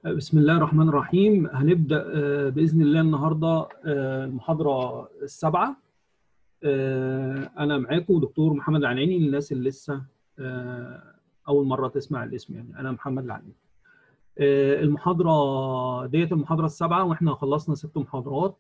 بسم الله الرحمن الرحيم هنبدأ آه، بإذن الله النهاردة آه، المحاضرة السابعة آه، أنا معاكم دكتور محمد العناني للناس اللي لسه آه، أول مرة تسمع الاسم يعني أنا محمد العناني آه، المحاضرة ديت المحاضرة السابعة وإحنا خلصنا ست محاضرات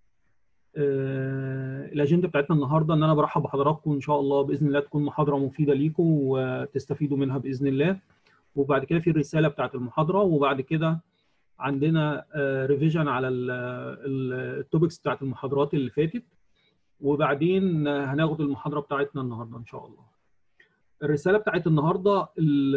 آه، الأجندة بتاعتنا النهاردة إن أنا برحب بحضراتكم إن شاء الله بإذن الله تكون محاضرة مفيدة ليكم وتستفيدوا منها بإذن الله وبعد كده في الرساله بتاعت المحاضره وبعد كده عندنا ريفيجن على التوبكس بتاعت المحاضرات اللي فاتت وبعدين هناخد المحاضره بتاعتنا النهارده ان شاء الله الرساله بتاعت النهارده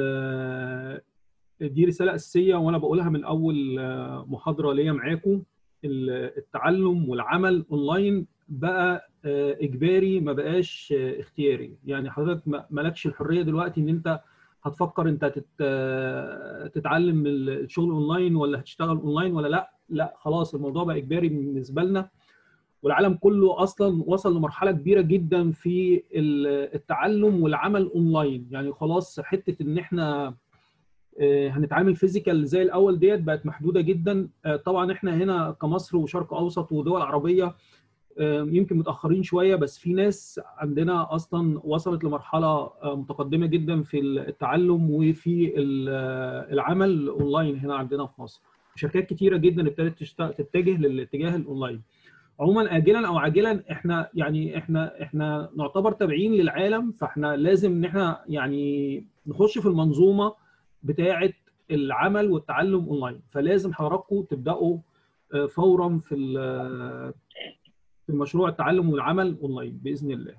دي رساله اساسيه وانا بقولها من اول محاضره ليا معاكم التعلم والعمل اونلاين بقى اجباري ما بقاش اختياري يعني حضرتك مالكش الحريه دلوقتي ان انت هتفكر انت تت... تتعلم الشغل اونلاين ولا هتشتغل اونلاين ولا لا لا خلاص الموضوع بقى اجباري بالنسبه لنا والعالم كله اصلا وصل لمرحله كبيره جدا في التعلم والعمل اونلاين يعني خلاص حته ان احنا هنتعامل فيزيكال زي الاول ديت بقت محدوده جدا طبعا احنا هنا كمصر وشرق اوسط ودول عربيه يمكن متاخرين شويه بس في ناس عندنا اصلا وصلت لمرحله متقدمه جدا في التعلم وفي العمل اونلاين هنا عندنا في مصر شركات كتيره جدا ابتدت تتجه للاتجاه الاونلاين عموما اجلا او عاجلا احنا يعني احنا احنا نعتبر تابعين للعالم فاحنا لازم ان احنا يعني نخش في المنظومه بتاعه العمل والتعلم اونلاين فلازم حضراتكم تبداوا فورا في في مشروع التعلم والعمل اونلاين باذن الله.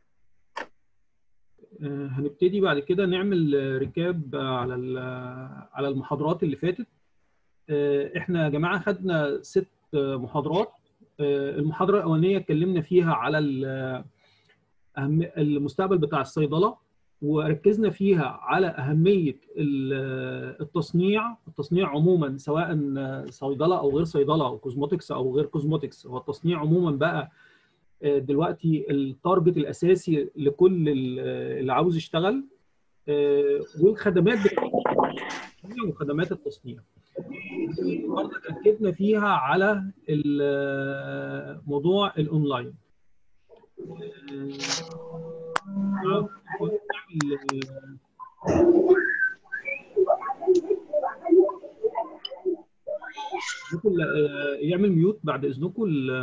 هنبتدي بعد كده نعمل ريكاب على على المحاضرات اللي فاتت. احنا يا جماعه خدنا ست محاضرات. المحاضره الاولانيه اتكلمنا فيها على المستقبل بتاع الصيدله وركزنا فيها على اهميه التصنيع التصنيع عموما سواء صيدله او غير صيدله او كوزموتكس او غير كوزموتكس هو التصنيع عموما بقى دلوقتي التارجت الاساسي لكل اللي عاوز يشتغل والخدمات وخدمات التصنيع برضه اكدنا فيها على موضوع الاونلاين ممكن يعمل ميوت بعد اذنكم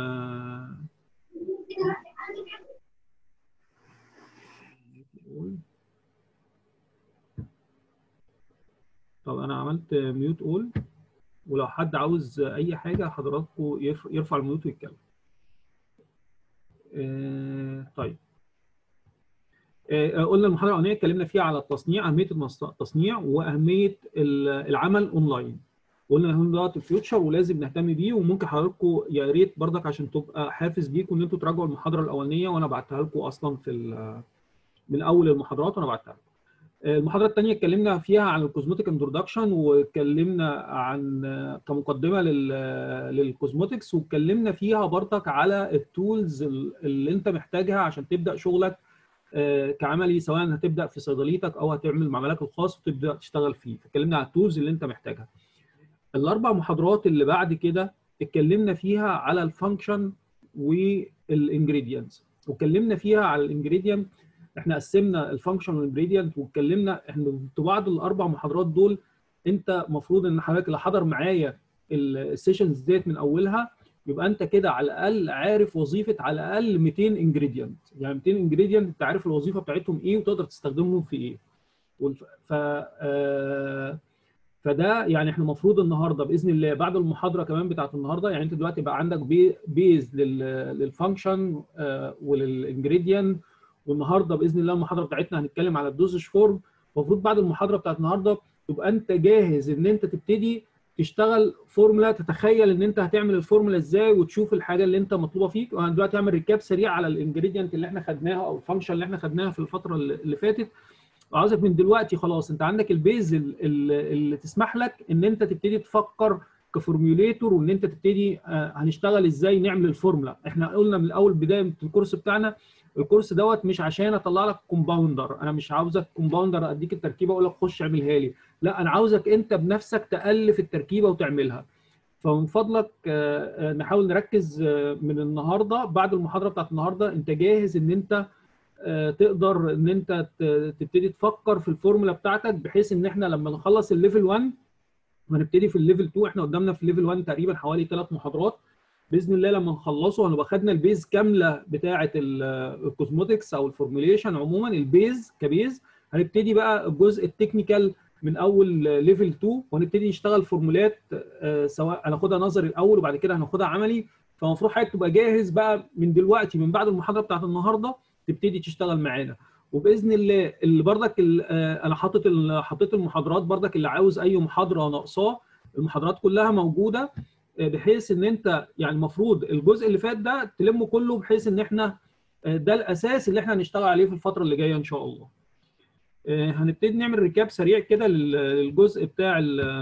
طب انا عملت ميوت اول ولو حد عاوز اي حاجه حضراتكم يرفع الميوت ويتكلم طيب قلنا المحاضره الاولانيه اتكلمنا فيها على التصنيع اهميه التصنيع واهميه العمل اونلاين قلنا ان ده الفيوتشر ولازم نهتم بيه وممكن حضراتكم يا ريت برضك عشان تبقى حافز ليكم ان انتوا تراجعوا المحاضره الاولانيه وانا بعتها لكم اصلا في من اول المحاضرات وانا بعتها لكم المحاضره الثانيه اتكلمنا فيها عن الكوزموتيك انترودكشن واتكلمنا عن كمقدمه للكوزموتكس واتكلمنا فيها برضك على التولز اللي انت محتاجها عشان تبدا شغلك كعملي سواء هتبدا في صيدليتك او هتعمل معملك الخاص وتبدا تشتغل فيه فاتكلمنا على التولز اللي انت محتاجها الاربع محاضرات اللي بعد كده اتكلمنا فيها على الفانكشن والانجريدينتس واتكلمنا فيها على الانجريدينت احنا قسمنا الفانكشن والانجريدينت واتكلمنا احنا في بعض الاربع محاضرات دول انت المفروض ان حضرتك اللي حضر معايا السيشنز ديت من اولها يبقى انت كده على الاقل عارف وظيفه على الاقل 200 انجريدينت يعني 200 انجريدينت انت عارف الوظيفه بتاعتهم ايه وتقدر تستخدمهم في ايه ف آه فده يعني احنا المفروض النهارده باذن الله بعد المحاضره كمان بتاعت النهارده يعني انت دلوقتي بقى عندك بي بيز للفانكشن آه وللانجريدينت والنهارده باذن الله المحاضره بتاعتنا هنتكلم على الدوزج فورم المفروض بعد المحاضره بتاعت النهارده تبقى انت جاهز ان انت تبتدي تشتغل فورمولا تتخيل ان انت هتعمل الفورمولا ازاي وتشوف الحاجه اللي انت مطلوبه فيك وانا دلوقتي هعمل ريكاب سريع على الانجريدينت اللي احنا خدناها او الفانكشن اللي احنا خدناها في الفتره اللي فاتت وعاوزك من دلوقتي خلاص انت عندك البيز اللي, اللي تسمح لك ان انت تبتدي تفكر كفورميوليتور وان انت تبتدي هنشتغل ازاي نعمل الفورمولا احنا قلنا من الاول بدايه الكورس بتاعنا الكورس دوت مش عشان اطلع لك كومباوندر انا مش عاوزك كومباوندر اديك التركيبه اقول لك خش اعملها لي لا انا عاوزك انت بنفسك تالف التركيبه وتعملها فمن فضلك نحاول نركز من النهارده بعد المحاضره بتاعت النهارده انت جاهز ان انت تقدر ان انت تبتدي تفكر في الفورمولا بتاعتك بحيث ان احنا لما نخلص الليفل 1 هنبتدي في الليفل 2 احنا قدامنا في الليفل 1 تقريبا حوالي ثلاث محاضرات باذن الله لما نخلصه هنبقى خدنا البيز كامله بتاعه الكوزموتكس او الفورموليشن عموما البيز كبيز هنبتدي بقى الجزء التكنيكال من اول ليفل 2 وهنبتدي نشتغل فورمولات سواء هناخدها نظري الاول وبعد كده هناخدها عملي فالمفروض حضرتك تبقى جاهز بقى من دلوقتي من بعد المحاضره بتاعت النهارده تبتدي تشتغل معانا وباذن الله اللي بردك انا حاطط حطيت المحاضرات بردك اللي عاوز اي محاضره ناقصاه المحاضرات كلها موجوده بحيث ان انت يعني المفروض الجزء اللي فات ده تلمه كله بحيث ان احنا ده الاساس اللي احنا هنشتغل عليه في الفتره اللي جايه ان شاء الله. هنبتدي نعمل ريكاب سريع كده للجزء بتاع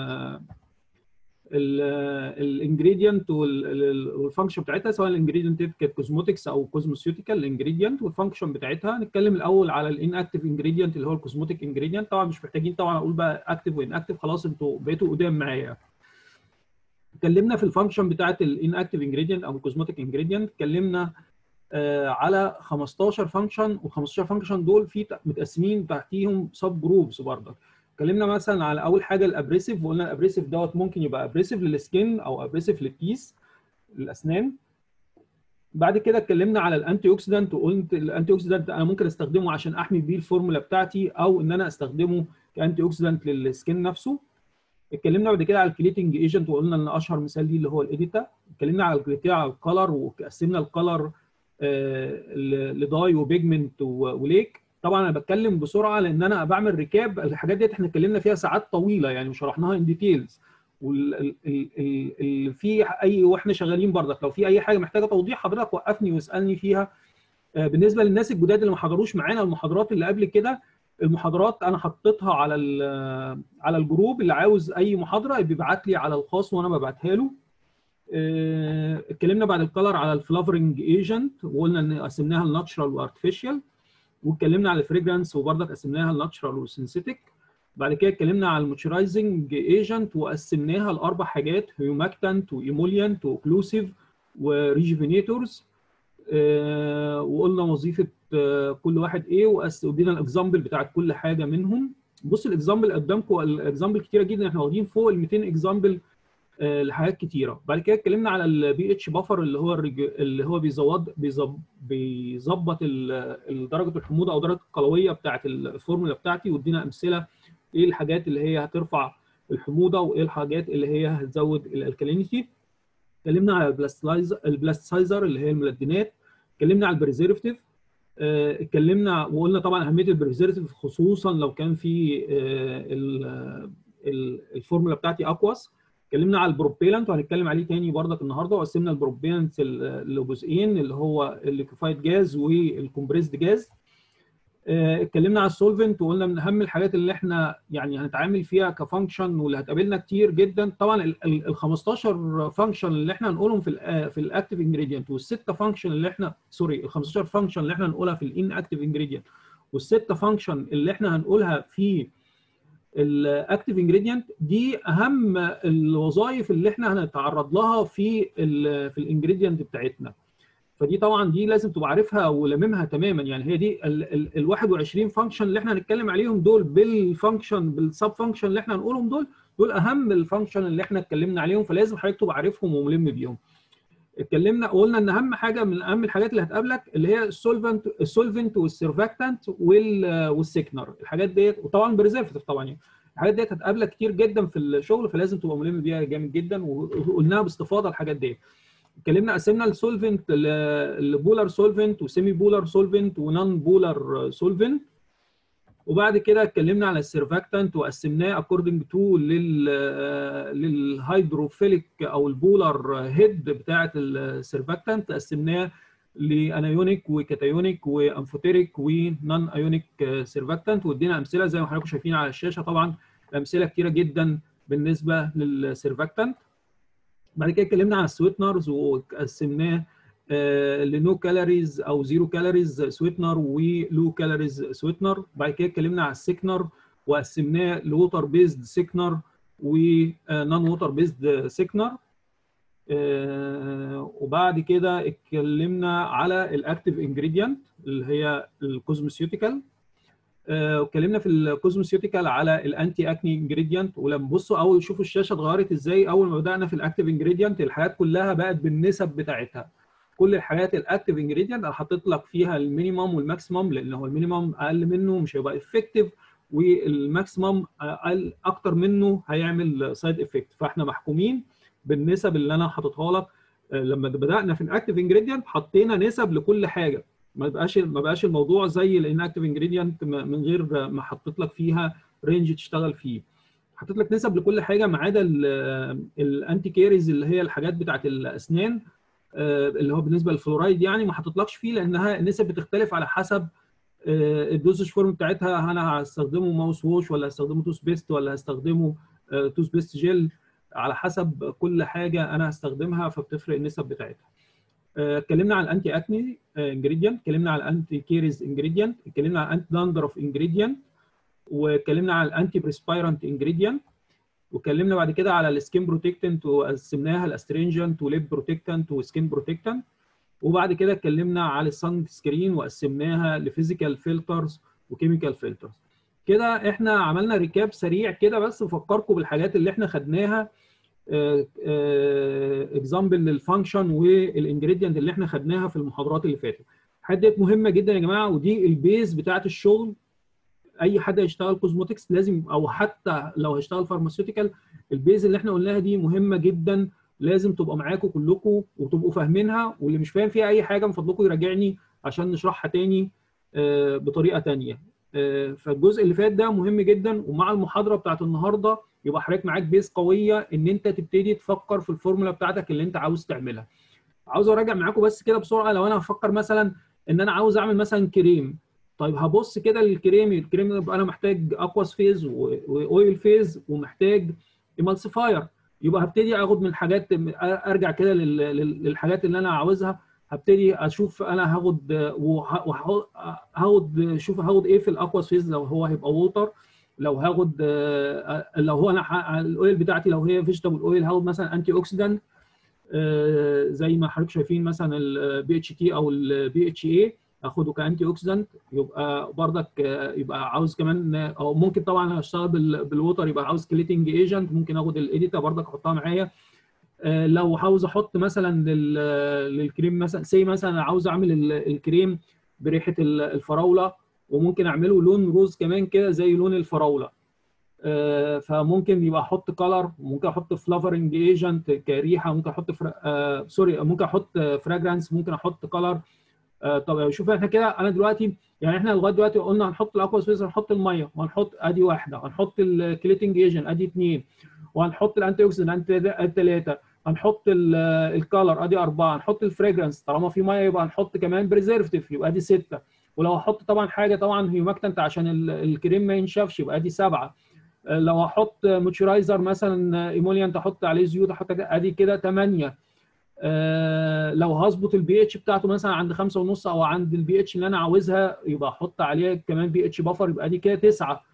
الانجريدينت والفانكشن بتاعتها سواء الانجريدينت كانت كوزموتكس او كوزموسيوتيكال الانجريدينت والفانكشن بتاعتها نتكلم الاول على الان اكتف انجريدينت اللي هو الكوزموتيك انجريدينت طبعا مش محتاجين طبعا اقول بقى اكتف وان اكتف خلاص انتوا بقيتوا قدام معايا اتكلمنا في الفانكشن بتاعت الان اكتف انجريدينت او الكوزموتيك انجريدينت اتكلمنا آه على 15 فانكشن وال15 فانكشن دول في متقسمين تحتيهم سب جروبس برضك اتكلمنا مثلا على اول حاجه الابريسيف وقلنا الابريسيف دوت ممكن يبقى ابريسيف للسكين او ابريسيف للكيس الاسنان بعد كده اتكلمنا على الانتي اوكسيدانت وقلت الانتي اوكسيدانت انا ممكن استخدمه عشان احمي بيه الفورمولا بتاعتي او ان انا استخدمه كانتي اوكسيدانت للسكين نفسه اتكلمنا بعد كده على الكليتنج ايجنت وقلنا ان اشهر مثال ليه اللي هو الاديتا اتكلمنا على على الكلر وقسمنا الكلر آه لداي وبيجمنت وليك طبعا انا بتكلم بسرعه لان انا بعمل ريكاب الحاجات ديت احنا اتكلمنا فيها ساعات طويله يعني وشرحناها ان ديتيلز في اي واحنا شغالين برضك لو في اي حاجه محتاجه توضيح حضرتك وقفني واسالني فيها بالنسبه للناس الجداد اللي ما حضروش معانا المحاضرات اللي قبل كده المحاضرات انا حطيتها على على الجروب اللي عاوز اي محاضره بيبعت لي على الخاص وانا ببعتها له اتكلمنا بعد الكلر على الفلافرنج ايجنت وقلنا ان قسمناها لناتشرال وارتفيشال واتكلمنا على الفريجرانس وبرضك قسمناها لناتشرال وسينثيتيك بعد كده اتكلمنا على الموتشرايزنج ايجنت وقسمناها لاربع حاجات هيوماكتانت وايموليانت واوكلوسيف وريجيفينيتورز آه وقلنا وظيفه آه كل واحد ايه وادينا الاكزامبل بتاعت كل حاجه منهم بص الاكزامبل قدامكم الاكزامبل كتيره جدا احنا واخدين فوق ال 200 اكزامبل آه لحاجات كتيره بعد كده اتكلمنا على البي اتش بافر اللي هو الرج... اللي هو بيزود بيظبط درجه الحموضه او درجه القلويه بتاعه الفورمولا بتاعتي وادينا امثله ايه الحاجات اللي هي هترفع الحموضه وايه الحاجات اللي هي هتزود الالكالينيتي اتكلمنا على البلاستلايزر البلاستسايزر اللي هي الملدنات اتكلمنا على البريزيرفتيف اتكلمنا وقلنا طبعا اهميه البريزيرفتيف خصوصا لو كان في الفورمولا بتاعتي اقوس اتكلمنا على البروبيلانت وهنتكلم عليه تاني برضك النهارده وقسمنا البروبيلانت لجزئين اللي هو الليكوفايد جاز والكمبريسد جاز اتكلمنا على السولفنت وقلنا من اهم الحاجات اللي احنا يعني هنتعامل فيها كفانكشن واللي هتقابلنا كتير جدا طبعا ال 15 فانكشن اللي احنا هنقولهم في ال في الاكتيف انجريدينت والسته فانكشن اللي احنا سوري ال 15 فانكشن اللي احنا هنقولها في الان اكتيف انجريدينت والسته فانكشن اللي احنا هنقولها في الاكتيف انجريدينت دي اهم الوظائف اللي احنا هنتعرض لها في ال في الانجريدينت بتاعتنا فدي طبعا دي لازم تبقى عارفها ولممها تماما يعني هي دي ال 21 فانكشن اللي احنا هنتكلم عليهم دول بالفانكشن بالسب فانكشن اللي احنا هنقولهم دول دول اهم الفانكشن اللي احنا اتكلمنا عليهم فلازم حضرتك تبقى عارفهم وملم بيهم اتكلمنا قلنا ان اهم حاجه من اهم الحاجات اللي هتقابلك اللي هي السولفنت السولفنت والسيرفاكتانت والسيكنر الحاجات ديت وطبعا بريزرفتيف طبعا يعني الحاجات ديت هتقابلك كتير جدا في الشغل فلازم تبقى ملم بيها جامد جدا وقلناها باستفاضه الحاجات ديت اتكلمنا قسمنا السولفنت لبولار سولفنت وسيمي بولار سولفنت ونون بولار سولفنت وبعد كده اتكلمنا على السيرفاكتانت وقسمناه اكوردنج تو لل للهيدروفيليك او البولار هيد بتاعه السيرفاكتانت قسمناه لانايونيك وكاتايونيك وامفوتيريك ونون ايونيك سيرفاكتانت وادينا امثله زي ما حضراتكم شايفين على الشاشه طبعا امثله كتيره جدا بالنسبه للسيرفاكتانت بعد كده اتكلمنا عن السويتنرز وقسمناه لنو كالوريز او زيرو كالوريز سويتنر ولو كالوريز سويتنر بعد كده اتكلمنا على السيكنر وقسمناه لوتر بيزد سيكنر ونون ووتر بيزد سيكنر وبعد كده اتكلمنا على الاكتيف انجريدينت اللي هي الكوزموسيوتيكال واتكلمنا في الكوزموسيوتيكال على الانتي اكني انجريدينت ولما بصوا اول شوفوا الشاشه اتغيرت ازاي اول ما بدانا في الاكتيف انجريدينت الحاجات كلها بقت بالنسب بتاعتها كل الحاجات الاكتيف انجريدينت انا حطيت لك فيها المينيمم والماكسيمم لان هو المينيمم اقل منه مش هيبقى افكتيف والماكسيمم اقل اكتر منه هيعمل سايد افكت فاحنا محكومين بالنسب اللي انا حاططها لك لما بدانا في الاكتيف انجريدينت حطينا نسب لكل حاجه ما بقاش ما بقاش الموضوع زي الانكتيف انجريدينت من غير ما حطيت لك فيها رينج تشتغل فيه حطيت لك نسب لكل حاجه ما عدا الانتي كيريز اللي هي الحاجات بتاعت الاسنان اللي هو بالنسبه للفلورايد يعني ما حطيتلكش فيه لانها النسب بتختلف على حسب الدوزج فورم بتاعتها انا هستخدمه ماوس ووش ولا هستخدمه توس بيست ولا هستخدمه توس بيست جل على حسب كل حاجه انا هستخدمها فبتفرق النسب بتاعتها اتكلمنا عن الانتي اكني انجريدينت اتكلمنا عن الانتي كيريز انجريدينت اتكلمنا عن الانتي داندرف انجريدينت واتكلمنا عن الانتي بريسبيرنت انجريدينت واتكلمنا بعد كده على السكين بروتكتنت وقسمناها لاسترينجنت وليب بروتكتنت وسكين بروتكتنت وبعد كده اتكلمنا على السان سكرين وقسمناها لفيزيكال فلترز وكيميكال فلترز كده احنا عملنا ريكاب سريع كده بس بفكركم بالحاجات اللي احنا خدناها اكزامبل للفانكشن والانجريدينت اللي احنا خدناها في المحاضرات اللي فاتت الحاجات ديت مهمه جدا يا جماعه ودي البيز بتاعه الشغل اي حد هيشتغل كوزموتكس لازم او حتى لو هيشتغل فارماسيوتيكال البيز اللي احنا قلناها دي مهمه جدا لازم تبقى معاكم كلكم وتبقوا فاهمينها واللي مش فاهم فيها اي حاجه من فضلكم يراجعني عشان نشرحها تاني بطريقه تانيه فالجزء اللي فات ده مهم جدا ومع المحاضره بتاعت النهارده يبقى حضرتك معاك بيز قويه ان انت تبتدي تفكر في الفورمولا بتاعتك اللي انت عاوز تعملها عاوز اراجع معاكم بس كده بسرعه لو انا هفكر مثلا ان انا عاوز اعمل مثلا كريم طيب هبص كده للكريم الكريم يبقى انا محتاج اكواس فيز واويل فيز ومحتاج ايمالسيفاير يبقى هبتدي اخد من الحاجات ارجع كده للحاجات اللي انا عاوزها هبتدي اشوف انا هاخد هاخد شوف هاخد ايه في الاكواس فيز لو هو هيبقى ووتر لو هاخد لو هو انا الاويل بتاعتي لو هي فيجيتابل اويل هاخد مثلا انتي اوكسيدنت زي ما حضرتك شايفين مثلا البي اتش تي او البي اتش اي اخده كانتي اوكسيدنت يبقى بردك يبقى عاوز كمان او ممكن طبعا اشتغل بالووتر يبقى عاوز كليتنج ايجنت ممكن اخد الايديتا بردك احطها معايا لو عاوز احط مثلا للكريم مثلا سي مثلا عاوز اعمل الكريم بريحه الفراوله وممكن اعمله لون روز كمان كده زي لون الفراوله فممكن يبقى احط كلر ممكن احط فلافرنج ايجنت كريحه ممكن احط فرا... آه سوري ممكن احط فراجرانس ممكن احط كلر آه طب شوف احنا كده انا دلوقتي يعني احنا لغايه دلوقتي قلنا هنحط الاكوا سبيس هنحط الميه وهنحط ادي واحده هنحط الكليتنج ايجنت ادي اثنين وهنحط الانتي اوكسيدنت ادي ثلاثه هنحط الكالر ادي اربعه هنحط الفريجرنس طالما في ميه يبقى هنحط كمان بريزرفتيف يبقى ادي سته ولو هحط طبعا حاجه طبعا هيوماكتنت عشان الكريم ما ينشفش يبقى ادي سبعه لو هحط موتشرايزر مثلا ايموليانت احط عليه زيوت احط ادي كده 8 أه لو هظبط البي اتش بتاعته مثلا عند 5 ونص او عند البي اتش اللي انا عاوزها يبقى احط عليه كمان بي اتش بفر يبقى دي كده 9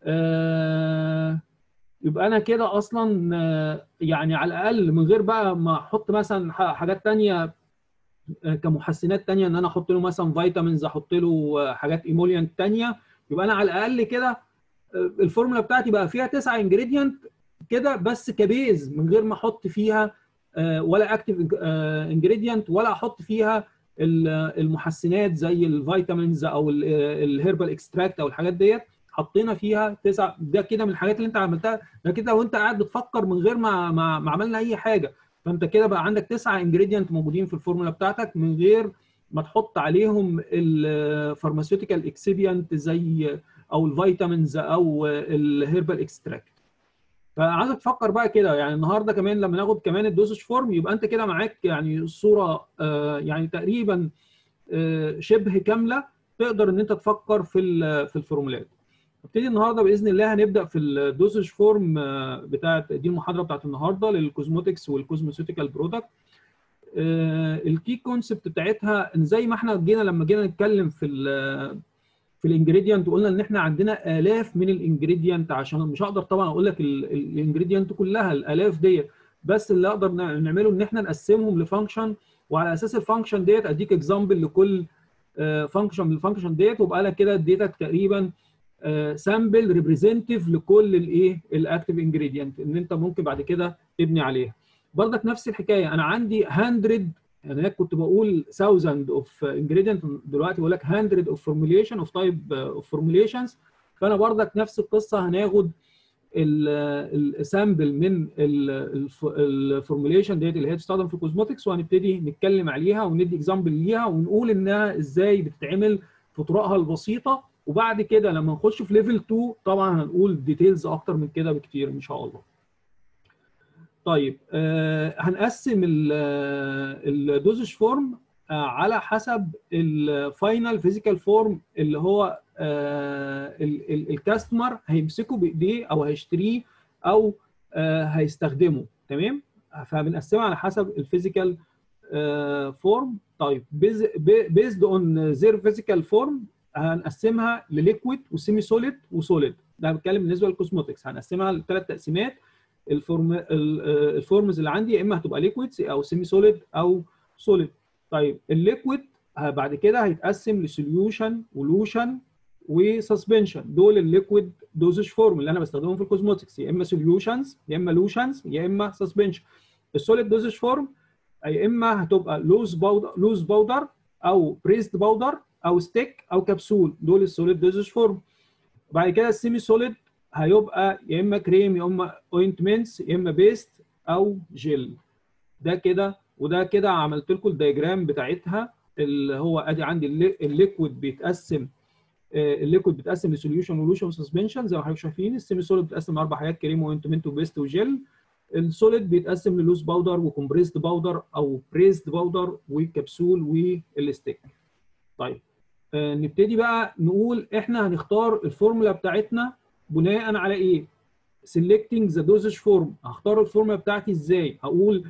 أه يبقى انا كده اصلا أه يعني على الاقل من غير بقى ما احط مثلا حاجات ثانيه كمحسنات ثانيه ان انا احط له مثلا فيتامينز احط له حاجات ايموليانت ثانيه يبقى انا على الاقل كده الفورمولا بتاعتي بقى فيها تسعة انجريدينت كده بس كبيز من غير ما احط فيها ولا اكتف انجريدينت ولا احط فيها المحسنات زي الفيتامينز او الهيربال اكستراكت او الحاجات ديت حطينا فيها تسعة ده كده من الحاجات اللي انت عملتها ده كده وانت قاعد بتفكر من غير ما ما, ما عملنا اي حاجه فانت كده بقى عندك تسعة انجريدينت موجودين في الفورمولا بتاعتك من غير ما تحط عليهم الفارماسيوتيكال اكسبيانت زي او الفيتامينز او الهيربال اكستراكت فعايزك تفكر بقى كده يعني النهارده كمان لما ناخد كمان الدوزج فورم يبقى انت كده معاك يعني صوره آه يعني تقريبا آه شبه كامله تقدر ان انت تفكر في في الفورمولات نبتدي النهارده باذن الله هنبدا في الدوزج فورم بتاعت دي المحاضره بتاعت النهارده للكوزموتكس والكوزموسيوتيكال برودكت الكي كونسبت بتاعتها ان زي ما احنا جينا لما جينا نتكلم في ال في الانجريدينت وقلنا ان احنا عندنا الاف من الانجريدينت عشان مش هقدر طبعا اقول لك الانجريدينت كلها الالاف ديت بس اللي اقدر نعمله ان احنا نقسمهم لفانكشن وعلى اساس الفانكشن ديت اديك اكزامبل لكل فانكشن من الفانكشن ديت وابقى انا كده اديتك تقريبا سامبل ريبريزنتيف لكل الايه الاكتيف انجريدينت ان انت ممكن بعد كده تبني عليها برضك نفس الحكايه انا عندي 100 انا كنت بقول 1000 اوف انجريدينت دلوقتي بقول لك 100 اوف فورميوليشن اوف تايب اوف فورميوليشنز فانا برضك نفس القصه هناخد السامبل من الفورميوليشن ديت اللي هي بتستخدم في الكوزموتكس وهنبتدي نتكلم عليها وندي اكزامبل ليها ونقول انها ازاي بتتعمل في طرقها البسيطه وبعد كده لما نخش في ليفل 2 طبعا هنقول ديتيلز اكتر من كده بكتير ان شاء الله. طيب آه هنقسم الدوزج فورم آه على حسب الفاينل فيزيكال فورم اللي هو آه الكاستمر هيمسكه بايديه او هيشتريه او آه هيستخدمه تمام فبنقسمها على حسب الفيزيكال فورم طيب بيزد اون زير فيزيكال فورم هنقسمها لليكويد وسيمي سوليد وسوليد ده بتكلم بالنسبه للكوزموتكس هنقسمها لثلاث تقسيمات الفورم الفورمز اللي عندي يا اما هتبقى ليكويدز او سيمي سوليد او سوليد طيب الليكويد بعد كده هيتقسم لسوليوشن ولوشن وسسبنشن دول الليكويد دوزج فورم اللي انا بستخدمهم في الكوزموتكس يا اما سوليوشنز يا اما لوشنز يا اما سسبنشن السوليد دوزج فورم يا اما هتبقى لوز باودر لوز باودر او بريسد باودر او ستيك او كبسول دول السوليد دوزج فورم بعد كده السيمي سوليد هيبقى يا اما كريم يا اما اوينتمنتس يا اما بيست او جل ده كده وده كده عملت لكم الدياجرام بتاعتها اللي هو ادي عندي الليكويد بيتقسم الليكويد بيتقسم لسوليوشن ولوشن سسبنشن زي ما حضرتك شايفين السيمي سوليد بيتقسم لاربع حاجات كريم واوينتمنت وبيست وجل السوليد بيتقسم للوز باودر وكمبريسد باودر او بريسد باودر وكبسول والستيك طيب آه نبتدي بقى نقول احنا هنختار الفورمولا بتاعتنا بناء على ايه؟ selecting the dosage form هختار الفورمولا بتاعتي ازاي؟ هقول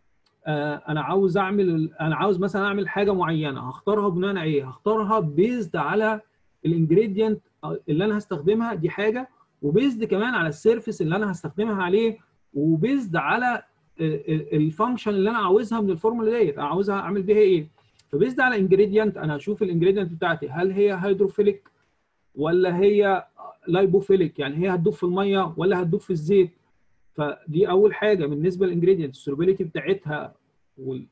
آه انا عاوز اعمل انا عاوز مثلا اعمل حاجه معينه هختارها بناء على ايه؟ هختارها بيزد على الانجريدينت اللي انا هستخدمها دي حاجه وبيزد كمان على السيرفيس اللي انا هستخدمها عليه وبيزد على الفانكشن اللي انا عاوزها من الفورمولا ديت انا عاوزها اعمل بيها ايه؟ فبيزد على انجريدينت انا هشوف الانجريدينت بتاعتي هل هي هيدروفيليك ولا هي لايبوفيليك يعني هي هتدوب في الميه ولا هتدوب في الزيت فدي اول حاجه بالنسبه للانجريدينت السولوبيليتي بتاعتها وال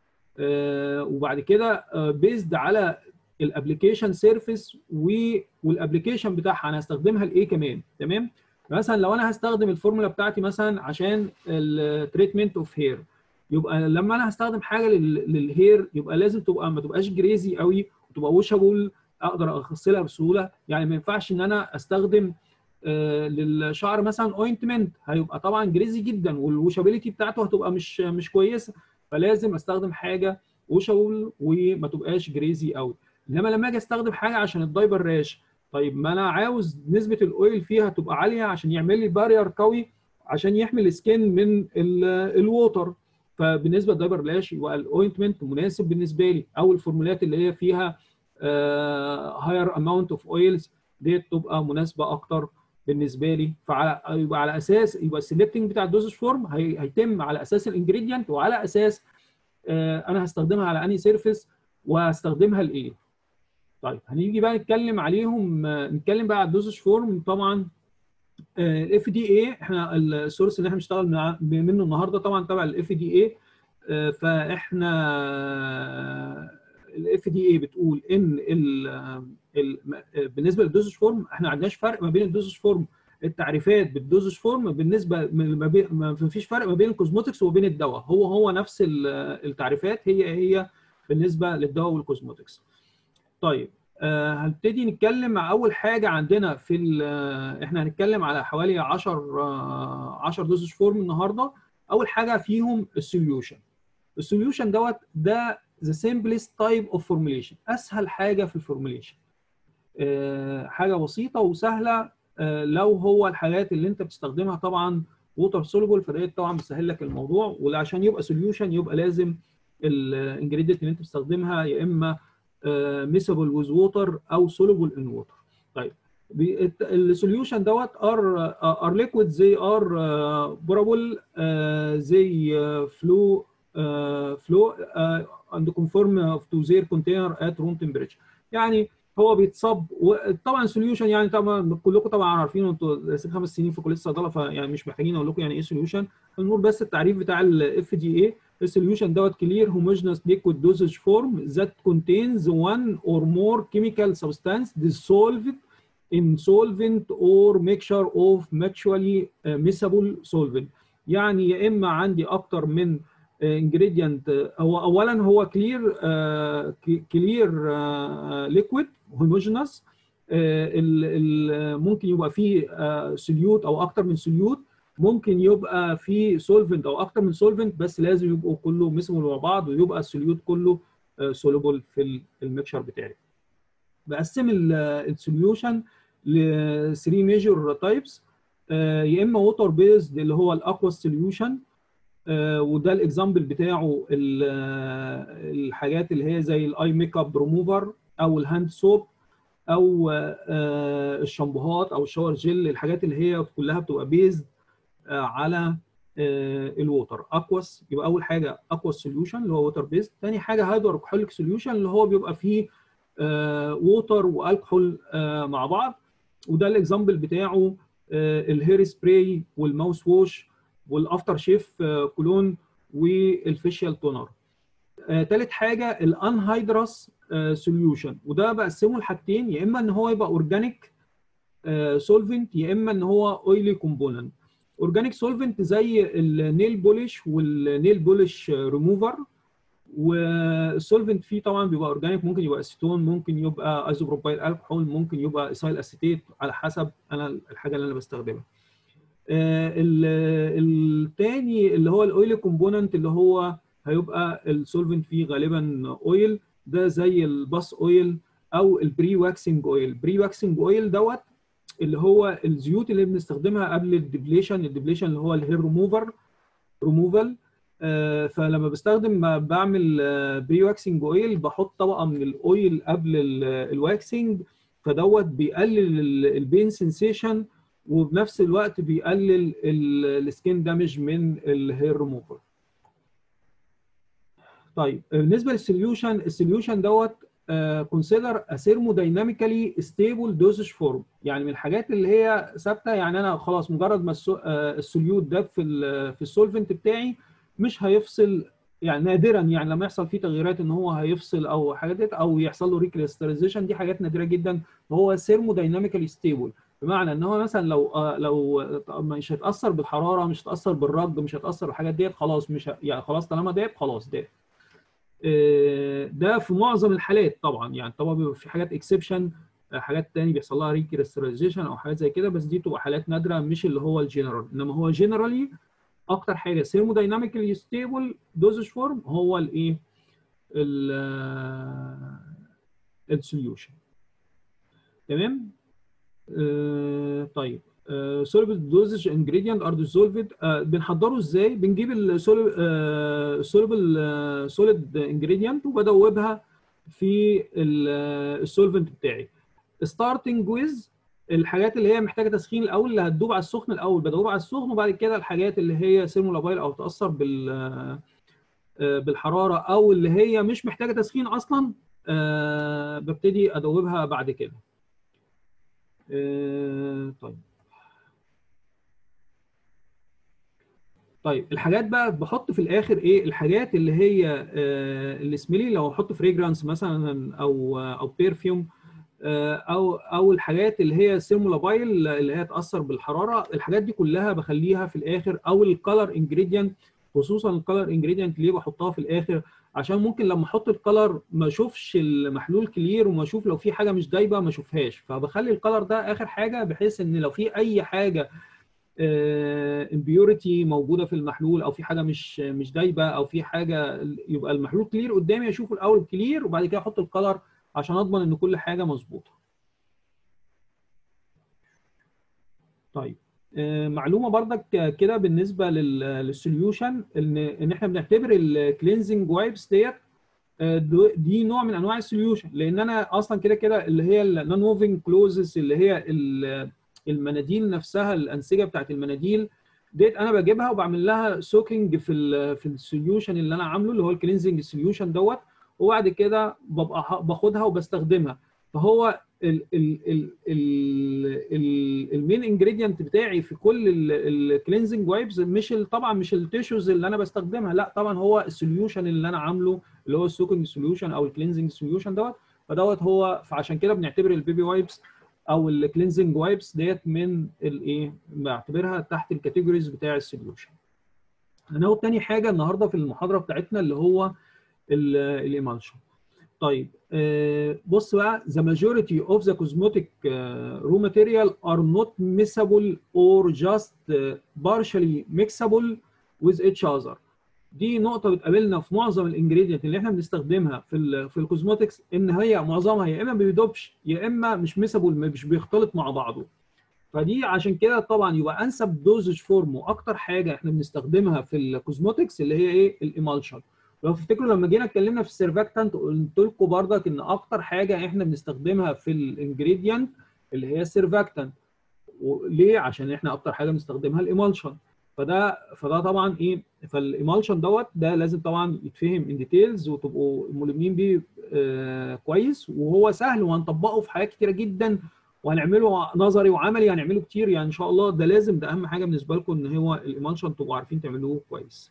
آه وبعد كده آه بيزد على الابلكيشن سيرفيس والابلكيشن بتاعها انا هستخدمها لايه كمان تمام مثلا لو انا هستخدم الفورمولا بتاعتي مثلا عشان التريتمنت اوف هير يبقى لما انا هستخدم حاجه للهير يبقى لازم تبقى ما تبقاش جريزي قوي وتبقى وشابل اقدر اغسلها بسهوله يعني ما ينفعش ان انا استخدم آه للشعر مثلا اوينتمنت هيبقى طبعا جريزي جدا والوشابيليتي بتاعته هتبقى مش مش كويسه فلازم استخدم حاجه وشابل وما تبقاش جريزي قوي انما لما اجي استخدم حاجه عشان الدايبر راش طيب ما انا عاوز نسبه الاويل فيها تبقى عاليه عشان يعمل لي بارير قوي عشان يحمي السكين من الووتر فبالنسبه للدايبر راش يبقى الاوينتمنت مناسب بالنسبه لي او الفورمولات اللي هي فيها هاير اماونت اوف اويلز ديت تبقى مناسبه اكتر بالنسبه لي فعلى يبقى على اساس يبقى السلكتنج بتاع الدوزج فورم هي... هيتم على اساس الانجريدينت وعلى اساس آه انا هستخدمها على انهي سيرفيس وهستخدمها لايه طيب هنيجي بقى نتكلم عليهم آه نتكلم بقى على الدوزج فورم طبعا الاف دي اي احنا السورس اللي احنا بنشتغل منه النهارده طبعا تبع الاف دي اي فاحنا الاف دي اي بتقول ان ال ال بالنسبه للدوزج فورم احنا ما عندناش فرق ما بين الدوزج فورم التعريفات بالدوزج فورم بالنسبه ما, بي ما فيش فرق ما بين الكوزموتكس وبين الدواء هو هو نفس التعريفات هي هي بالنسبه للدواء والكوزموتكس طيب آه هنبتدي نتكلم مع اول حاجه عندنا في احنا هنتكلم على حوالي 10 آه 10 دوزج فورم النهارده اول حاجه فيهم السوليوشن السوليوشن دوت ده the simplest type of formulation اسهل حاجه في الفورمulation أه حاجه بسيطه وسهله لو هو الحاجات اللي انت بتستخدمها طبعا ووتر سولوبل فده طبعا بيسهل لك الموضوع وعشان يبقى سوليوشن يبقى لازم الانجريدينت اللي انت بتستخدمها يا اما ميسبل ويز ووتر او سولوبل ان ووتر طيب السوليوشن دوت ار ار ليكويد زي ار بورابل زي فلو فلو اند كونفورم تو زير كونتينر ات روم تمبريتشر يعني هو بيتصب وطبعا سوليوشن يعني طبعا كلكم طبعا عارفين انتوا خمس سنين في كليه الصيدله فيعني مش محتاجين اقول لكم يعني ايه سوليوشن نقول بس التعريف بتاع الاف دي اي السوليوشن دوت كلير homogeneous liquid dosage form that contains one or more chemical substance dissolved in solvent or mixture of mutually miscible solvent يعني يا اما عندي اكتر من ingredient هو اولا هو كلير كلير ليكويد homogeneous ممكن يبقى فيه سوليوت او اكتر من سوليوت ممكن يبقى في سولفنت او اكتر من سولفنت بس لازم يبقوا كله مسمول مع بعض ويبقى السوليوت كله سولوبل في الميكشر بتاعي بقسم السوليوشن ل 3 ميجر تايبس يا اما ووتر بيزد اللي هو الاكوا سوليوشن وده الاكزامبل بتاعه الحاجات اللي هي زي الاي ميك اب ريموفر او الهاند سوب او الشامبوهات او الشاور جل الحاجات اللي هي كلها بتبقى بيزد على الووتر اكواس يبقى اول حاجه اكواس سوليوشن اللي هو ووتر بيست ثاني حاجه هيدروكحوليك سوليوشن اللي هو بيبقى فيه ووتر والكحول مع بعض وده الاكزامبل بتاعه الهير سبراي والماوس ووش والافتر شيف كولون والفيشيال تونر ثالث حاجه الانهيدرس سوليوشن وده بقسمه لحاجتين يا اما ان هو يبقى اورجانيك سولفنت يا اما ان هو اويلي كومبوننت اورجانيك سولفنت زي النيل بولش والنيل بولش ريموفر والسولفنت فيه طبعا بيبقى اورجانيك ممكن يبقى اسيتون ممكن يبقى ايزوبروبايل الكحول ممكن يبقى اسايل اسيتيت على حسب انا الحاجه اللي انا بستخدمها الثاني اللي هو الاويل كومبوننت اللي هو هيبقى السولفنت فيه غالبا اويل ده زي الباس اويل او البري واكسنج اويل بري واكسنج اويل دوت اللي هو الزيوت اللي بنستخدمها قبل الدبليشن الدبليشن اللي هو الهير ريموفر ريموفال آه فلما بستخدم بعمل آه بري واكسنج اويل بحط طبقه من الاويل قبل الواكسنج فدوت بيقلل البين سنسيشن وبنفس الوقت بيقلل السكين دامج من الهير ريموفر طيب بالنسبه للسوليوشن السوليوشن دوت كونسيدر ثيرمودايناميكالي ستيبل دوزج فورم يعني من الحاجات اللي هي ثابته يعني انا خلاص مجرد ما السوليوت ده في في السولفنت بتاعي مش هيفصل يعني نادرا يعني لما يحصل فيه تغييرات ان هو هيفصل او حاجات دي او يحصل له ريكريستاليزيشن دي حاجات نادره جدا وهو ثيرمودايناميكالي ستيبل بمعنى ان هو مثلا لو لو مش هيتاثر بالحراره مش هيتاثر بالرج مش هيتاثر بالحاجات ديت خلاص مش يعني خلاص طالما داب خلاص داب ده في معظم الحالات طبعا يعني طبعا بيبقى في حاجات اكسبشن حاجات تاني بيحصل لها ريكريستاليزيشن او حاجات زي كده بس دي بتبقى حالات نادره مش اللي هو الجنرال انما هو جنرالي اكتر حاجه ثيرمودايناميكالي ستيبل دوزج فورم هو الايه السوليوشن تمام آه طيب سوليبل دوزج انجريدينت ار ديزولفد بنحضره ازاي بنجيب السوليبل سوليد انجريدينت وبدوبها في السولفنت بتاعي ستارتنج ويز الحاجات اللي هي محتاجه تسخين الاول اللي هتدوب على السخن الاول بدوبها على السخن وبعد كده الحاجات اللي هي سيرمولابايل او تاثر بال بالحراره او اللي هي مش محتاجه تسخين اصلا ببتدي ادوبها بعد كده طيب طيب الحاجات بقى بحط في الاخر ايه الحاجات اللي هي آه السميلي لو احط فريجرانس مثلا او او بيرفيوم آه او او الحاجات اللي هي سيرمولابايل اللي هي تاثر بالحراره الحاجات دي كلها بخليها في الاخر او الكالر انجريدينت خصوصا الكالر انجريدينت ليه بحطها في الاخر عشان ممكن لما احط الكالر ما اشوفش المحلول كلير وما اشوف لو في حاجه مش دايبه ما اشوفهاش فبخلي الكالر ده اخر حاجه بحيث ان لو في اي حاجه امبيورتي موجوده في المحلول او في حاجه مش مش دايبه او في حاجه يبقى المحلول كلير قدامي اشوفه الاول كلير وبعد كده احط الكلر عشان اضمن ان كل حاجه مظبوطه طيب آه، معلومه بردك كده بالنسبه للسوليوشن ان ان احنا بنعتبر الكلينزنج وايبس ديت آه، دو- دي نوع من انواع السوليوشن لان انا اصلا كده كده اللي هي النون موفينج كلوزز اللي هي ال- المناديل نفسها الانسجه بتاعت المناديل ديت انا بجيبها وبعمل لها سوكينج في ال في السوليوشن اللي انا عامله اللي هو الكلينزنج سوليوشن دوت وبعد كده ببقى ح- باخدها وبستخدمها فهو ال ال ال ال المين انجريدينت بتاعي في كل الكلينزنج وايبس مش ال- طبعا مش التيشوز اللي انا بستخدمها لا طبعا هو السوليوشن اللي انا عامله اللي هو السوكينج سوليوشن او الكلينزنج سوليوشن دوت فدوت هو فعشان كده بنعتبر البيبي وايبس او الكلينزنج وايبس ديت من الايه بعتبرها تحت الكاتيجوريز بتاع السوليوشن هناخد تاني حاجه النهارده في المحاضره بتاعتنا اللي هو الايمالشن طيب آه، بص بقى the majority of the cosmetic uh, raw material are not mixable or just uh, partially mixable with each other دي نقطة بتقابلنا في معظم الانجريدينت اللي احنا بنستخدمها في ال في الكوزموتكس ان هي معظمها يا اما ما بيدوبش يا اما مش ميسابل مش بيختلط مع بعضه فدي عشان كده طبعا يبقى انسب دوزج فورم واكتر حاجه احنا بنستخدمها في الكوزموتكس اللي هي ايه الايمالشن لو تفتكروا لما جينا اتكلمنا في السيرفاكتنت قلت لكم بردك ان اكتر حاجه احنا بنستخدمها في الانجريدينت اللي هي السيرفاكتنت وليه عشان احنا اكتر حاجه بنستخدمها الايمالشن فده فده طبعا ايه فالايمالشن دوت ده لازم طبعا يتفهم ان ديتيلز وتبقوا ملمين بيه آه كويس وهو سهل وهنطبقه في حاجات كتيره جدا وهنعمله نظري وعملي هنعمله كتير يعني ان شاء الله ده لازم ده اهم حاجه بالنسبه لكم ان هو الايمالشن تبقوا عارفين تعملوه كويس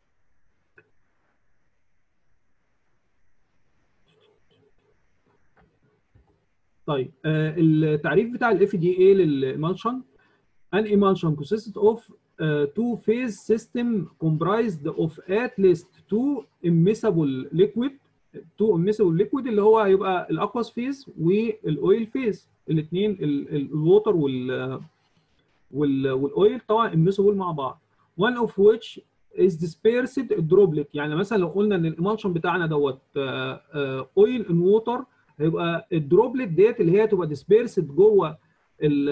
طيب آه التعريف بتاع الاف دي اي للإيمالشن An emulsion consists of uh, two-phase system comprised of at least two immiscible liquid two immiscible liquid اللي هو هيبقى الاكواس فيز والاويل فيز الاثنين الووتر وال والاويل طبعا immiscible مع بعض one of which is dispersed droplet يعني مثلا لو قلنا ان الامالشن بتاعنا دوت اويل ان ووتر هيبقى الدروبلت ديت اللي هي تبقى ديسبيرسد جوه ال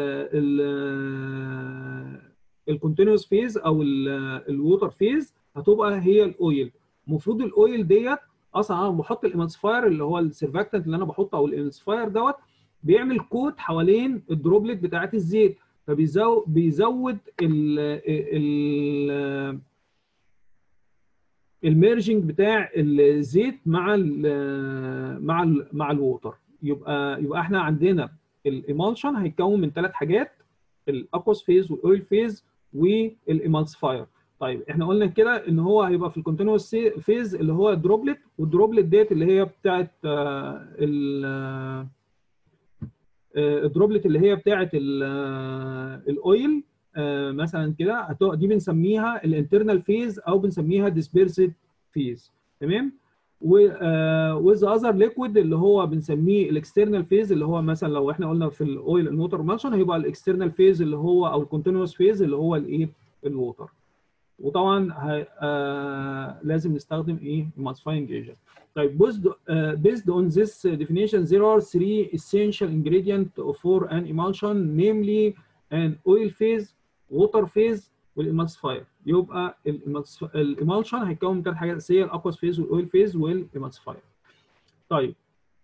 ال الكونتينوس فيز او الووتر فيز هتبقى هي الاويل المفروض الاويل ديت اصلا انا بحط الامالسفاير اللي هو السيرفاكتنت اللي انا بحطه او الامالسفاير دوت بيعمل كوت حوالين الدروبلت بتاعت الزيت فبيزود بيزود ال ال الميرجنج بتاع الزيت مع ال مع ال مع الووتر يبقى يبقى احنا عندنا الايمالشن هيتكون من ثلاث حاجات الاكوس فيز والاويل فيز والامالسفاير طيب احنا قلنا كده ان هو هيبقى في الكونتينوس فيز اللي هو دروبلت والدروبلت ديت اللي هي بتاعت ال الدروبلت اللي هي بتاعت الاويل مثلا كده دي بنسميها الانترنال فيز او بنسميها ديسبيرسد فيز تمام وذ اذر ليكويد اللي هو بنسميه الاكسترنال فيز اللي هو مثلا لو احنا قلنا في الاويل الووتر مالشن هيبقى الاكسترنال فيز اللي هو او الكونتينوس فيز اللي هو الايه الووتر وطبعا آه لازم نستخدم ايه emulsifying agent طيب based, uh, based on this definition there are three essential ingredients for an emulsion namely an oil phase water phase والemulsifier يبقى الامالشن هيتكون من ثلاث حاجات اساسيه الاكواس فيز والاويل فيز والامالسيفاير طيب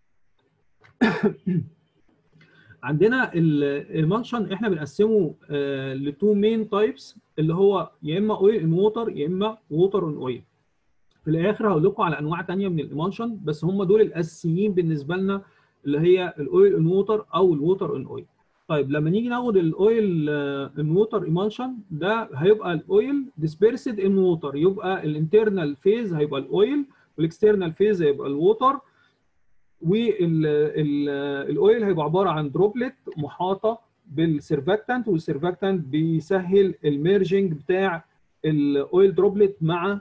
عندنا الامالشن احنا بنقسمه لتو مين تايبس اللي هو يا اما اويل ان ووتر يا اما ووتر ان اويل في الاخر هقول لكم على انواع ثانيه من الامالشن بس هم دول الاساسيين بالنسبه لنا اللي هي الاويل ان ووتر او الووتر ان اويل طيب لما نيجي ناخد الاويل ان ووتر ايمالشن ده هيبقى الاويل ديسبيرسد ان ووتر يبقى الانترنال فيز هيبقى الاويل والاكسترنال فيز هيبقى الووتر والاويل هيبقى عباره عن دروبلت محاطه بالسيرفاكتنت والسيرفاكتنت بيسهل الميرجنج بتاع الاويل دروبلت مع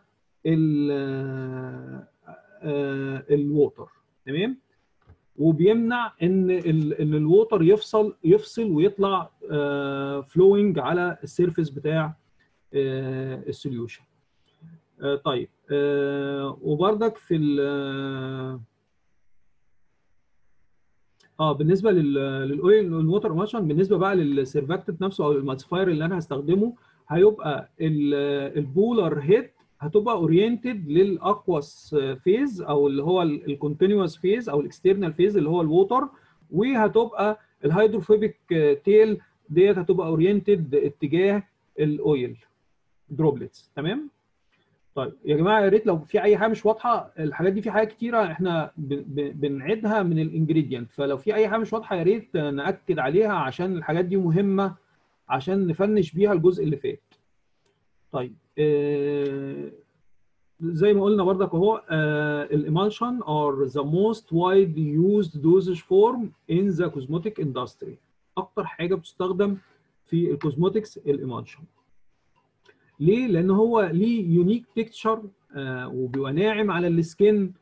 الووتر تمام وبيمنع ان ان الووتر يفصل يفصل ويطلع فلوينج على السيرفيس بتاع السوليوشن طيب وبرضك في اه بالنسبه للاويل والووتر ايمالشن بالنسبه بقى للسيرفاكتنت نفسه او المالتيفاير اللي انا هستخدمه هيبقى البولر هيد هتبقى اورينتد للاقوس فيز او اللي هو الكونتينوس فيز او الاكسترنال فيز اللي هو الووتر وهتبقى الهيدروفوبيك تيل ديت هتبقى اورينتد اتجاه الاويل دروبلتس تمام طيب يا جماعه يا ريت لو في اي حاجه مش واضحه الحاجات دي في حاجات كتيره احنا بنعيدها من الانجريدينت فلو في اي حاجه مش واضحه يا ريت ناكد عليها عشان الحاجات دي مهمه عشان نفنش بيها الجزء اللي فات طيب آه زي ما قلنا برضك اهو الامالشن are the most widely used dosage form in the cosmetic industry اكتر حاجه بتستخدم في الكوزموتكس الامالشن ليه؟ لان هو ليه يونيك تكتشر آه وبيبقى ناعم على السكين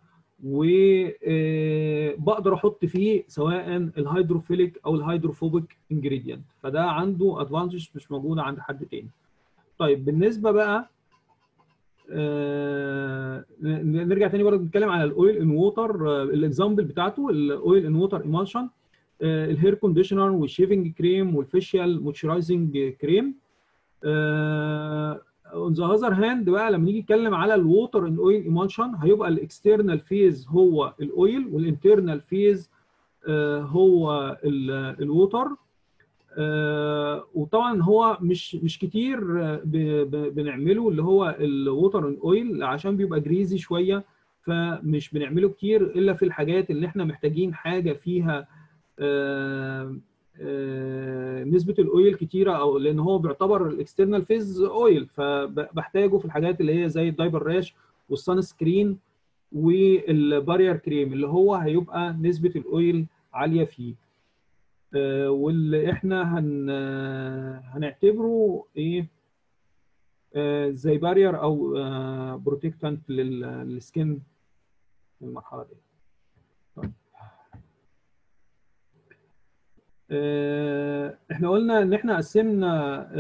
وبقدر احط فيه سواء الهيدروفيليك او الهيدروفوبيك انجريدينت فده عنده ادفانتج مش موجوده عند حد تاني. طيب بالنسبه بقى آه نرجع تاني برضه نتكلم على الاويل ان ووتر الاكزامبل بتاعته الاويل ان ووتر ايمالشن الهير كونديشنر والشيفنج كريم والفيشيال مويسترايزنج كريم اون ذا اذر هاند بقى لما نيجي نتكلم على الووتر ان اويل ايمالشن هيبقى الاكسترنال فيز هو الاويل والانترنال فيز هو الووتر آه وطبعا هو مش مش كتير ب ب بنعمله اللي هو الووتر ان اويل عشان بيبقى جريزي شويه فمش بنعمله كتير الا في الحاجات اللي احنا محتاجين حاجه فيها آه آه نسبه الاويل كتيره او لان هو بيعتبر الاكسترنال فيز اويل فبحتاجه في الحاجات اللي هي زي الدايبر راش والسان سكرين والبارير كريم اللي هو هيبقى نسبه الاويل عاليه فيه آه واللي احنا هن هنعتبره ايه آه زي بارير او آه بروتكتنت للسكين في المرحله دي طيب. احنا قلنا ان احنا قسمنا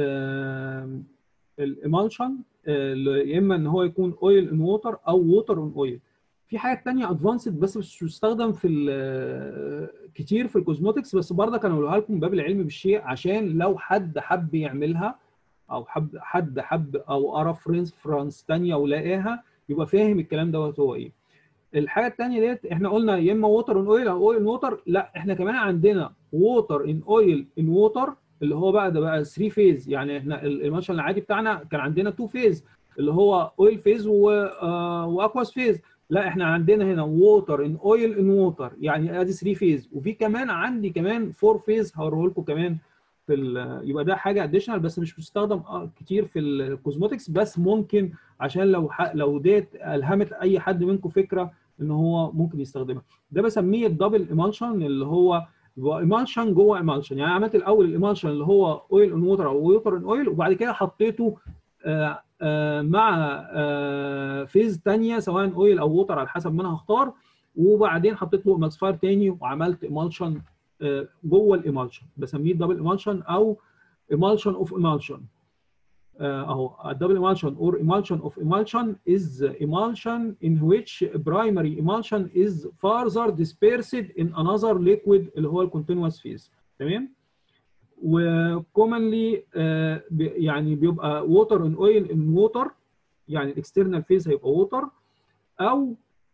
الامالشن يا اما ان هو يكون اويل ان ووتر او ووتر ان اويل في حاجات تانية ادفانسد بس مش بتستخدم في كتير في الكوزموتكس بس برضه كانوا قالوها لكم باب العلم بالشيء عشان لو حد حب يعملها او حب حد حب او قرا فرنس ثانيه ولقاها يبقى فاهم الكلام دوت هو ايه. الحاجه الثانيه ديت احنا قلنا يا اما ووتر ان اويل او اويل ان ووتر لا احنا كمان عندنا ووتر ان اويل ان ووتر اللي هو بقى ده بقى 3 فيز يعني احنا الماشن العادي بتاعنا كان عندنا 2 فيز اللي هو اويل فيز واكواس فيز لا احنا عندنا هنا ووتر ان اويل ان ووتر يعني ادي 3 فيز وفي كمان عندي كمان 4 فيز هوريه لكم كمان في يبقى ده حاجه اديشنال بس مش بتستخدم كتير في الكوزموتكس بس ممكن عشان لو لو ديت الهمت اي حد منكم فكره ان هو ممكن يستخدمها ده بسميه الدبل ايمالشن اللي هو ايمالشن جوه ايمالشن يعني عملت الاول الايمالشن اللي هو اويل ان ووتر او ووتر ان اويل وبعد كده حطيته آآ آآ مع آآ فيز ثانيه سواء اويل او ووتر على حسب ما انا هختار وبعدين حطيت له ماكسفاير ثاني وعملت ايمالشن جوه الايمالشن بسميه دبل ايمالشن او emulsion of emulsion اهو double emulsion or emulsion of emulsion is emulsion in which primary emulsion is further dispersed in another liquid اللي هو الكونتينوس phase تمام وكومنلي يعني بيبقى water in oil in water يعني الاكسترنال فيز هيبقى ووتر او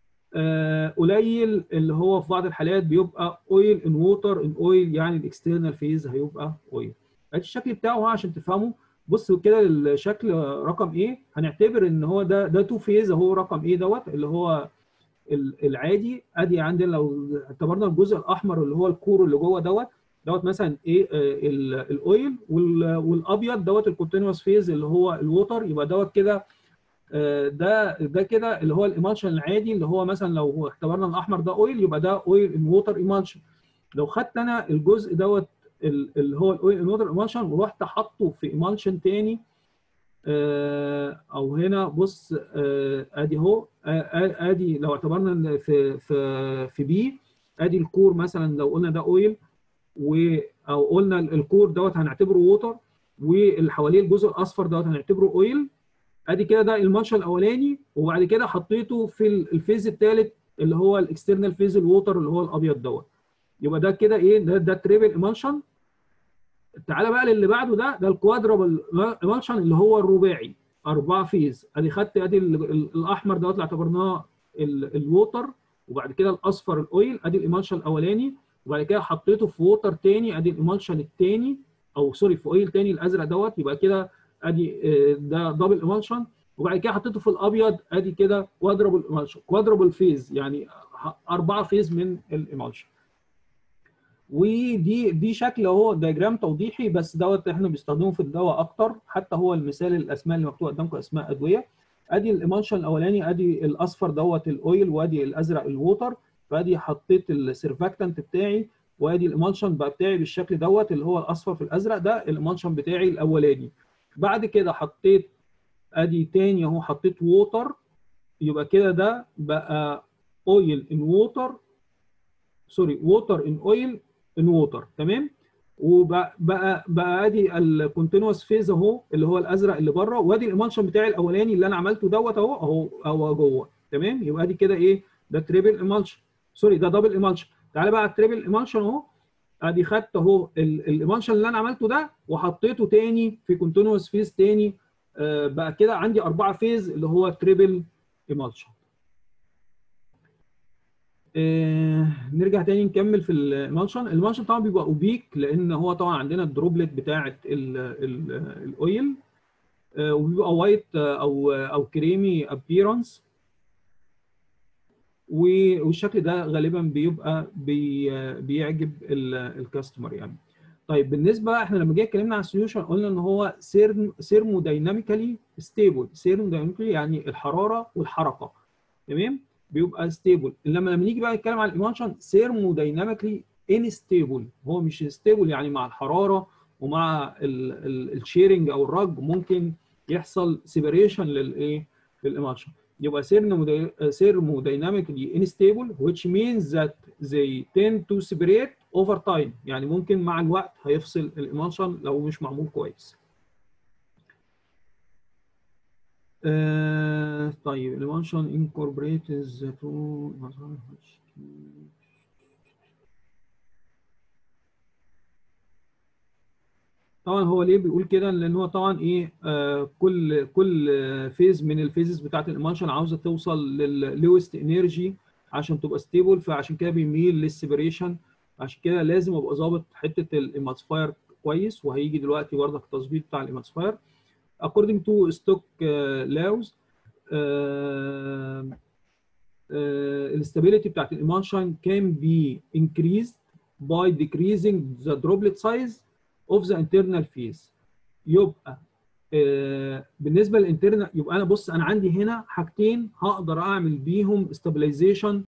قليل اللي هو في بعض الحالات بيبقى اويل ان ووتر ان اويل يعني الاكسترنال فيز هيبقى اويل الشكل بتاعه عشان تفهموا بصوا كده الشكل رقم ايه هنعتبر ان هو ده ده تو فيز اهو رقم ايه دوت اللي هو العادي ادي عندنا لو اعتبرنا الجزء الاحمر اللي هو الكور اللي جوه دوت دوت مثلا ايه الاويل والابيض دوت الكونتينوس فيز اللي هو الووتر يبقى دوت كده ده ده كده اللي هو الايمالشن العادي اللي هو مثلا لو اعتبرنا الاحمر ده اويل يبقى ده اويل ان ووتر ايمالشن لو خدت انا الجزء دوت اللي هو الاويل ان ووتر ايمالشن ورحت حاطه في ايمالشن تاني او هنا بص ادي اهو ادي لو اعتبرنا في في في بي ادي الكور مثلا لو قلنا ده اويل و او قلنا الكور دوت هنعتبره ووتر واللي حواليه الجزء الاصفر دوت هنعتبره اويل ادي كده ده الماتش الاولاني وبعد كده حطيته في الفيز الثالث اللي هو الاكسترنال فيز الووتر اللي هو الابيض دوت يبقى ده كده ايه ده ده تريبل ايمالشن تعالى بقى للي بعده ده ده الكوادربل ايمالشن اللي هو الرباعي اربعه فيز ادي خدت ادي الاحمر دوت اللي اعتبرناه الووتر وبعد كده الاصفر الاويل ادي الايمالشن الاولاني وبعد كده حطيته في ووتر تاني ادي الايمالشن التاني او سوري في اويل تاني الازرق دوت يبقى كده ادي ده دبل ايمالشن وبعد كده حطيته في الابيض ادي كده كوادربل ايمالشن كوادربل فيز يعني اربعه فيز من الايمالشن ودي دي شكل اهو دياجرام توضيحي بس دوت احنا بنستخدمه في الدواء اكتر حتى هو المثال الاسماء اللي مكتوبه قدامكم اسماء ادويه ادي الايمالشن الاولاني ادي الاصفر دوت الاويل وادي الازرق الووتر فادي حطيت السيرفاكتنت بتاعي وادي الايمالشن بقى بتاعي بالشكل دوت اللي هو الاصفر في الازرق ده الايمالشن بتاعي الاولاني بعد كده حطيت ادي تاني اهو حطيت ووتر يبقى كده ده بقى اويل ان ووتر سوري ووتر ان اويل ان ووتر تمام وبقى بقى بقى ادي الكونتينوس فيز اهو اللي هو الازرق اللي بره وادي الايمالشن بتاعي الاولاني اللي انا عملته دوت اهو اهو اهو جوه تمام يبقى ادي كده ايه ده تريبل ايمالشن سوري ده دبل ايمالشن تعالى بقى على التريبل ايمالشن اهو ادي خدت اهو الايمالشن اللي انا عملته ده وحطيته تاني في كونتينوس فيز تاني آه بقى كده عندي اربعه فيز اللي هو تريبل ايمالشن آه نرجع تاني نكمل في المالشن المالشن طبعا بيبقى اوبيك لان هو طبعا عندنا الدروبلت بتاعه الاويل آه وبيبقى وايت آه او او كريمي ابييرنس والشكل ده غالبا بيبقى بي بيعجب الكاستمر يعني طيب بالنسبه احنا لما جينا اتكلمنا عن السوليوشن قلنا ان هو سيرمو دايناميكالي ستيبل سيرمو دايناميكالي يعني الحراره والحركه تمام بيبقى ستيبل لما لما نيجي بقى نتكلم عن الايموشن سيرمو دايناميكلي انستيبل هو مش ستيبل يعني مع الحراره ومع الشيرنج او الرج ممكن يحصل سيبريشن للايه للايموشن يبقى سيرمو دايناميكلي انستيبل which means that they tend to separate over time يعني ممكن مع الوقت هيفصل الايموشن لو مش معمول كويس آه طيب المانشن انكوربريت الزيتون طبعا هو ليه بيقول كده لان هو طبعا ايه آه كل كل فيز من الفيزز بتاعت الامانشن عاوزه توصل لللوست انرجي عشان تبقى ستيبل فعشان كده بيميل للسيبريشن عشان كده لازم ابقى ظابط حته الاماتسفاير كويس وهيجي دلوقتي برضك التظبيط بتاع الاماتسفاير according to stock uh, laws الاستابيليتي بتاعت الايمانشن can be increased by decreasing the droplet size of the internal phase يبقى uh, بالنسبه للانترنال يبقى انا بص انا عندي هنا حاجتين هقدر اعمل بيهم استابلايزيشن